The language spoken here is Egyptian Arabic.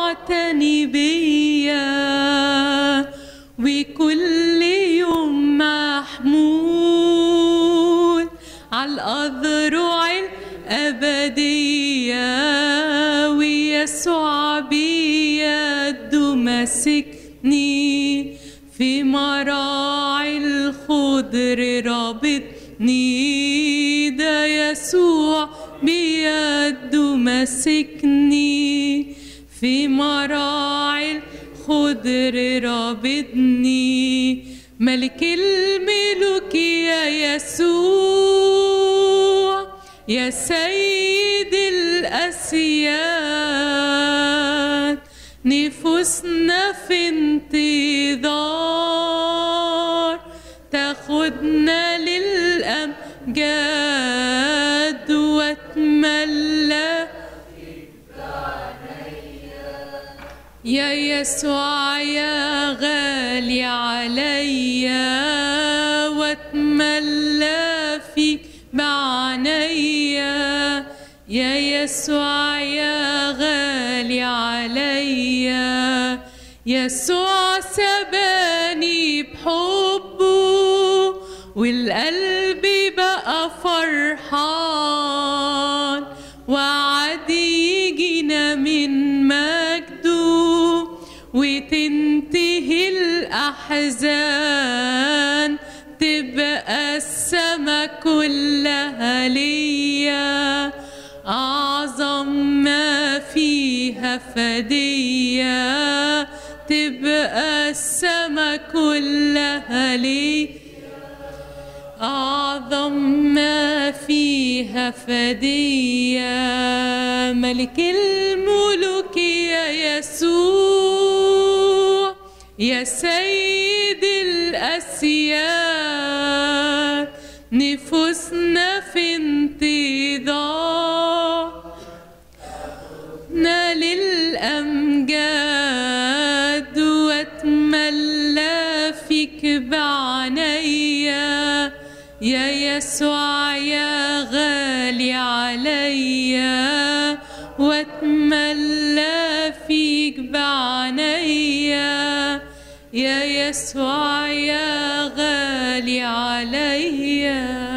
معتني بيا وكل يوم محمول على الأذرع الأبدية ويسوع بيده ماسكني في مراعي الخضر رابطني ده يسوع بيده ماسكني في مراعي الخضر رابطني ملك الملوك يا يسوع يا سيد الأسياد نفوسنا في انتظار تاخدنا للأمجاد واتملى يا يسوع يا غالي عليا واتملى فيك بعنيا يا يسوع يا غالي عليا يسوع سباني بحبه والقلب بقى فرحان وعد يجينا من مجده وتنتهي الأحزان تبقى السما كلها ليا أعظم ما فيها فدية تبقى السما كلها ليا أعظم ما فيها فدية ملك الملوك يا يسوع يا سيد الأسياد نفوسنا في انتظار نا للأمجاد واتملى فيك بعنيا يا يسوع يا غالي عليا واتملى فيك بعنيا يا يسوع يا غالي عليا